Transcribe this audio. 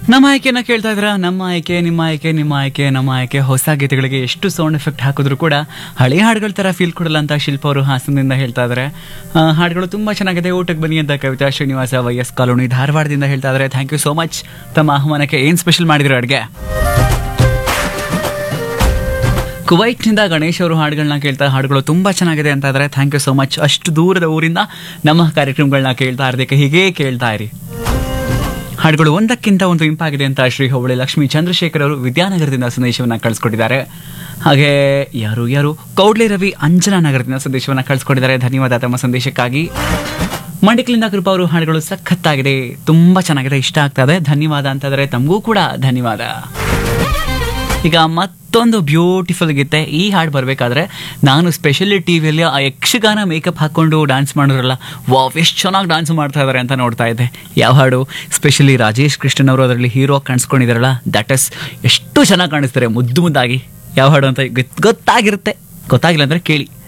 ನಮ್ಮ ಆಯ್ಕೆನ ಕೇಳ್ತಾ ಇದ್ರ ನಮ್ಮ ಆಯ್ಕೆ ನಿಮ್ಮ ಆಯ್ಕೆ ನಿಮ್ಮ ಆಯ್ಕೆ ನಮ್ಮ ಆಯ್ಕೆ ಹೊಸ ಗೀತೆಗಳಿಗೆ ಎಷ್ಟು ಸೌಂಡ್ ಎಫೆಕ್ಟ್ ಹಾಕಿದ್ರು ಕೂಡ ಹಳೆ ಹಾಡುಗಳ ತರ ಫೀಲ್ ಕೊಡಲ್ಲ ಅಂತ ಶಿಲ್ಪ ಅವರು ಹಾಸನದಿಂದ ಹೇಳ್ತಾ ಇದ್ದಾರೆ ಆ, ಹಾಡುಗಳು ತುಂಬಾ ಚೆನ್ನಾಗಿದೆ ಊಟಕ್ಕೆ ಬನ್ನಿ ಅಂತ Kavitha Srinivasa Y S colony ಧಾರವಾಡದಿಂದ ಹೇಳ್ತಾ ಇದ್ದಾರೆ ಥ್ಯಾಂಕ್ ಯು ಸೋ ಮಚ್ ತಮ್ಮ ಆಹ್ವಾನಕ್ಕೆ ಏನ್ ಸ್ಪೆಷಲ್ ಮಾಡಿದ್ರು ಅಡ್ಗೆ ಕುವೈಟ್ನಿಂದ ಗಣೇಶ್ ಅವರು ಹಾಡುಗಳನ್ನ ಕೇಳ್ತಾ ಹಾಡುಗಳು ತುಂಬಾ ಚೆನ್ನಾಗಿದೆ ಅಂತ ಇದ್ದಾರೆ ಥ್ಯಾಂಕ್ ಯು ಸೋ ಮಚ್ ಅಷ್ಟು ದೂರದ ಊರಿಂದ ನಮ್ಮ ಕಾರ್ಯಕ್ರಮಗಳನ್ನ ಕೇಳ್ತಾ ಇರ್ದಕ್ಕೆ ಹೀಗೇ ಕೇಳ್ತಾ ಇರಿ ಹಾಡುಗಳು ಒಂದಕ್ಕಿಂತ ಒಂದು ಇಂಪಾಗಿದೆ ಅಂತ ಶ್ರೀ ಹೋಬಳಿ ಲಕ್ಷ್ಮೀ ಚಂದ್ರಶೇಖರ್ ಅವರು ವಿದ್ಯಾನಗರದಿಂದ ಸಂದೇಶವನ್ನ ಕಳಿಸ್ಕೊಟ್ಟಿದ್ದಾರೆ ಹಾಗೆ ಯಾರು ಯಾರು ಕೌಡ್ಲೆ ರವಿ ಅಂಜನಾ ನಗರದಿಂದ ಸಂದೇಶವನ್ನ ಕಳಿಸ್ಕೊಟ್ಟಿದ್ದಾರೆ ಧನ್ಯವಾದ ತಮ್ಮ ಸಂದೇಶಕ್ಕಾಗಿ ಮಂಡಿಕ್ಲಿಂದ ಕೃಪಾ ಅವರು ಹಾಡುಗಳು ಸಖತ್ತಾಗಿದೆ ತುಂಬಾ ಚೆನ್ನಾಗಿದೆ ಇಷ್ಟ ಆಗ್ತಾ ಇದೆ ಧನ್ಯವಾದ ಅಂತಂದ್ರೆ ತಮಗೂ ಕೂಡ ಧನ್ಯವಾದ ಈಗ ಮತ್ತೊಂದು ಬ್ಯೂಟಿಫುಲ್ ಗೀತೆ ಈ ಹಾಡು ಬರಬೇಕಾದ್ರೆ ನಾನು ಸ್ಪೆಷಲಿ ಟಿವಿಯಲ್ಲಿ ಆ ಯಕ್ಷಗಾನ ಮೇಕಪ್ ಹಾಕೊಂಡು ಡ್ಯಾನ್ಸ್ ಮಾಡಿದ್ರಲ್ಲ ವಾವ್ ಎಷ್ಟು ಚೆನ್ನಾಗಿ ಡ್ಯಾನ್ಸ್ ಮಾಡ್ತಾ ಇದ್ದಾರೆ ಅಂತ ನೋಡ್ತಾ ಇದ್ದೆ ಯಾವ ಹಾಡು ಸ್ಪೆಷಲಿ ರಾಜೇಶ್ ಕೃಷ್ಣನ್ ಅವರು ಅದರಲ್ಲಿ ಹೀರೋ ಕಾಣಿಸ್ಕೊಂಡಿದ್ದಾರಲ್ಲ ದಟ್ ಇಸ್ ಎಷ್ಟು ಚೆನ್ನಾಗಿ ಕಾಣಿಸ್ತಾರೆ ಮುದ್ದು ಮುದ್ದಾಗಿ ಯಾವ ಹಾಡು ಅಂತ ಗೊತ್- ಗೊತ್ತಾಗಿರುತ್ತೆ ಗೊತ್ತಾಗಿಲ್ಲ ಅಂದರೆ ಕೇಳಿ